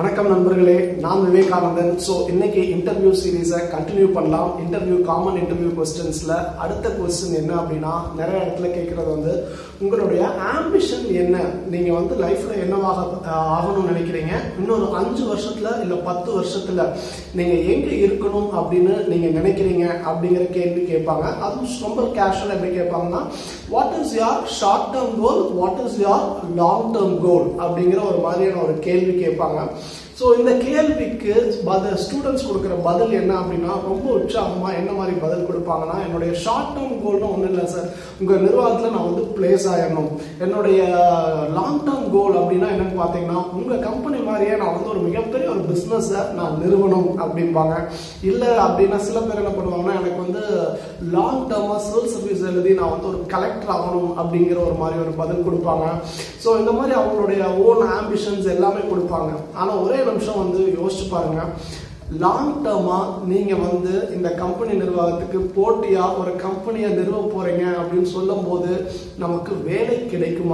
வணக்கம் நண்பர்களே நான் விவேகானந்தன் ஸோ இன்னைக்கு இன்டர்வியூ சீரீஸை கண்டினியூ பண்ணலாம் இன்டர்வியூ காமன் இன்டர்வியூ கொஸ்டின்ஸில் அடுத்த கொஸ்டின் என்ன அப்படின்னா நிறைய இடத்துல கேட்குறது வந்து உங்களுடைய ஆம்பிஷன் என்ன நீங்கள் வந்து லைஃப்பில் என்னவாக ஆஹ், ஆகணும்னு நினைக்கிறீங்க இன்னொரு அஞ்சு வருஷத்தில் இல்லை பத்து வருஷத்தில் நீங்கள் எங்கே இருக்கணும் அப்படின்னு நீங்கள் நினைக்கிறீங்க அப்படிங்கிற கேள்வி கேட்பாங்க அதுவும் ரொம்ப கேஷுவல் எப்படி கேட்பாங்கன்னா what is your short term goal what is your long term goal அப்படிங்கிற ஒரு மாதிரியான ஒரு கேள்வி கேட்பாங்க ஸோ இந்த கேள்விக்கு பதில் ஸ்டூடெண்ட்ஸ் கொடுக்குற பதில் என்ன அப்படின்னா ரொம்ப உற்சாகமாக என்ன மாதிரி பதில் கொடுப்பாங்கன்னா என்னுடைய ஷார்ட் டேர்ம் கோல்னு ஒன்றும் இல்லை சார் உங்கள் நிர்வாகத்தில் நான் வந்து பிளேஸ் ஆயிடணும் என்னுடைய லாங் டேர்ம் கோல் அப்படின்னா என்னன்னு பார்த்தீங்கன்னா உங்கள் கம்பெனி மாதிரியே நான் வந்து ஒரு மிகப்பெரிய ஒரு பிஸ்னஸை நான் நிறுவனம் அப்படிம்பாங்க இல்லை அப்படின்னா சில பேர் என்ன பண்ணுவாங்கன்னா எனக்கு வந்து லாங் டேர்மாக சிவில் சர்வீஸ் எழுதி நான் வந்து ஒரு கலெக்டர் ஆகணும் அப்படிங்கிற ஒரு மாதிரி ஒரு பதில் கொடுப்பாங்க ஸோ இந்த மாதிரி அவங்களுடைய ஓன் ஆம்பிஷன்ஸ் எல்லாமே கொடுப்பாங்க ஆனால் ஒரே நிமிஷம் வந்து யோசிச்சு பாருங்க லாங் டேர்மாக நீங்கள் வந்து இந்த கம்பெனி நிர்வாகத்துக்கு போட்டியாக ஒரு கம்பெனியை நிறுவ போகிறீங்க அப்படின்னு சொல்லும்போது நமக்கு வேலை கிடைக்குமா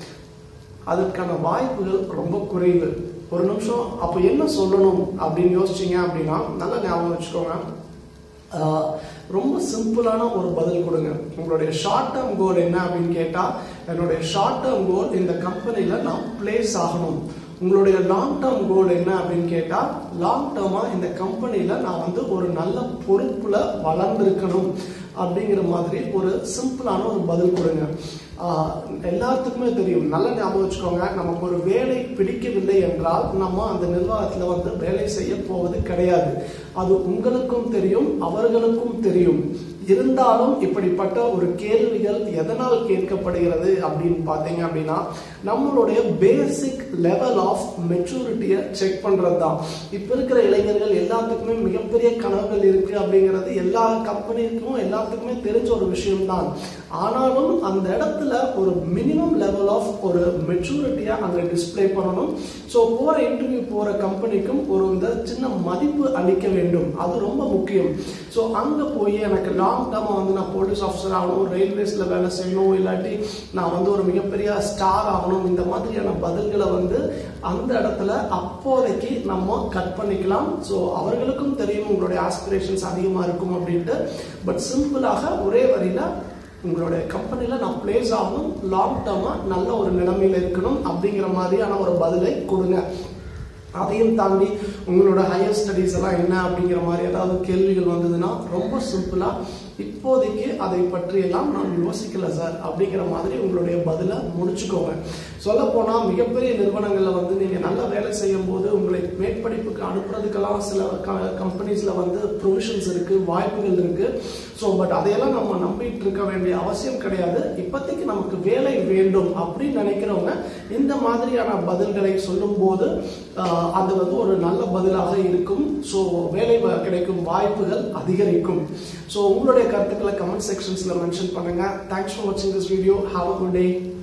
அதற்கான வாய்ப்புகள் ரொம்ப குறைவு ஒரு நிமிஷம் அப்போ என்ன சொல்லணும் அப்படின்னு யோசிச்சீங்க அப்படின்னா நல்லா ஞாபகம் வச்சுக்கோங்க ஆஹ், ரொம்ப சிம்பிளான ஒரு பதில் கொடுங்க உங்களுடைய ஷார்ட் டேர்ம் கோல் என்ன அப்படின்னு கேட்டால் என்னுடைய ஷார்ட் டேர்ம் கோல் இந்த கம்பெனியில் நான் பிளேஸ் ஆகணும் உங்களுடைய லாங் டேர்ம் கோல் என்ன அப்படின்னு கேட்டால் லாங் டேர்மாக இந்த கம்பெனியில் நான் வந்து ஒரு நல்ல பொறுப்பில் வளர்ந்துருக்கணும் அப்படிங்கிற மாதிரி ஒரு சிம்பிளான ஒரு பதில் கொடுங்க ஆஹ் எல்லாத்துக்குமே தெரியும் நல்ல ஞாபகம் வச்சுக்கோங்க நமக்கு ஒரு வேலை பிடிக்கவில்லை என்றால் நம்ம அந்த நிர்வாகத்தில் வந்து வேலை செய்ய போவது கிடையாது அது உங்களுக்கும் தெரியும் அவர்களுக்கும் தெரியும் இருந்தாலும் இப்படிப்பட்ட ஒரு கேள்விகள் எதனால் கேட்கப்படுகிறது அப்படின்னு பார்த்தீங்க அப்படின்னா நம்மளுடைய பேசிக் லெவல் ஆஃப் மெச்சூரிட்டியை செக் பண்ணுறது தான் இப்போ இருக்கிற இளைஞர்கள் எல்லாத்துக்குமே மிகப்பெரிய கனவுகள் இருக்கு அப்படிங்கிறது எல்லா கம்பெனிக்கும் எல்லாத்துக்குமே தெரிஞ்ச ஒரு விஷயம்தான் ஆனாலும் அந்த இடத்துல ஒரு மினிமம் லெவல் ஆஃப் ஒரு மெச்சூரிட்டியை அங்கே டிஸ்ப்ளே பண்ணணும் ஸோ போகிற இன்டர்வியூ போகிற கம்பெனிக்கும் ஒரு இந்த சின்ன மதிப்பு அளிக்க வேண்டும் அது ரொம்ப முக்கியம் ஸோ அங்கே போய் எனக்கு லாங் டேர்மாக வந்து நான் போலீஸ் ஆஃபீஸர் ஆகணும் ரயில்வேஸில் வேலை செய்யணும் இல்லாட்டி நான் வந்து ஒரு மிகப்பெரிய ஸ்டார் ஆகணும் இந்த மாதிரியான பதில்களை வந்து அந்த இடத்துல அப்போதைக்கு நம்ம கட் பண்ணிக்கலாம் ஸோ அவர்களுக்கும் தெரியும் உங்களுடைய ஆஸ்பிரேஷன்ஸ் அதிகமாக இருக்கும் அப்படின்ட்டு பட் சிம்பிளாக ஒரே வரியில் உங்களுடைய கம்பெனியில் நான் பிளேஸ் ஆகணும் லாங் டேர்மாக நல்ல ஒரு நிலைமையில் இருக்கணும் அப்படிங்கிற மாதிரியான ஒரு பதிலை கொடுங்க அதையும் தாண்டி உங்களோட ஹையர் ஸ்டடீஸ் எல்லாம் என்ன அப்படிங்கிற மாதிரி ஏதாவது கேள்விகள் வந்ததுன்னா ரொம்ப சிம்பிளாக இப்போதைக்கு அதை பற்றி எல்லாம் நான் யோசிக்கல சார் அப்படிங்கிற மாதிரி உங்களுடைய பதிலை முடிச்சுக்கோங்க சொல்ல போனால் மிகப்பெரிய நிறுவனங்களில் வந்து நீங்கள் நல்ல வேலை செய்யும் போது உங்களை மேற்படிப்புக்கு அனுப்புறதுக்கெல்லாம் சில கம்பெனிஸில் வந்து ப்ரொவிஷன்ஸ் இருக்குது வாய்ப்புகள் இருக்குது ஸோ பட் அதையெல்லாம் நம்ம நம்பிட்டு இருக்க வேண்டிய அவசியம் கிடையாது இப்போதைக்கு நமக்கு வேலை வேண்டும் அப்படின்னு நினைக்கிறவங்க இந்த மாதிரியான பதில்களை சொல்லும்போது ஆஹ், அது வந்து ஒரு நல்ல பதிலாக இருக்கும் ஸோ வேலை வ- கிடைக்கும் வாய்ப்புகள் அதிகரிக்கும் ஸோ உங்களுடைய கருத்துக்களை கமெண்ட் செக்ஷன்ஸில் மென்ஷன் பண்ணுங்க தேங்க்ஸ் ஃபார் வாட்சிங் this video have a good day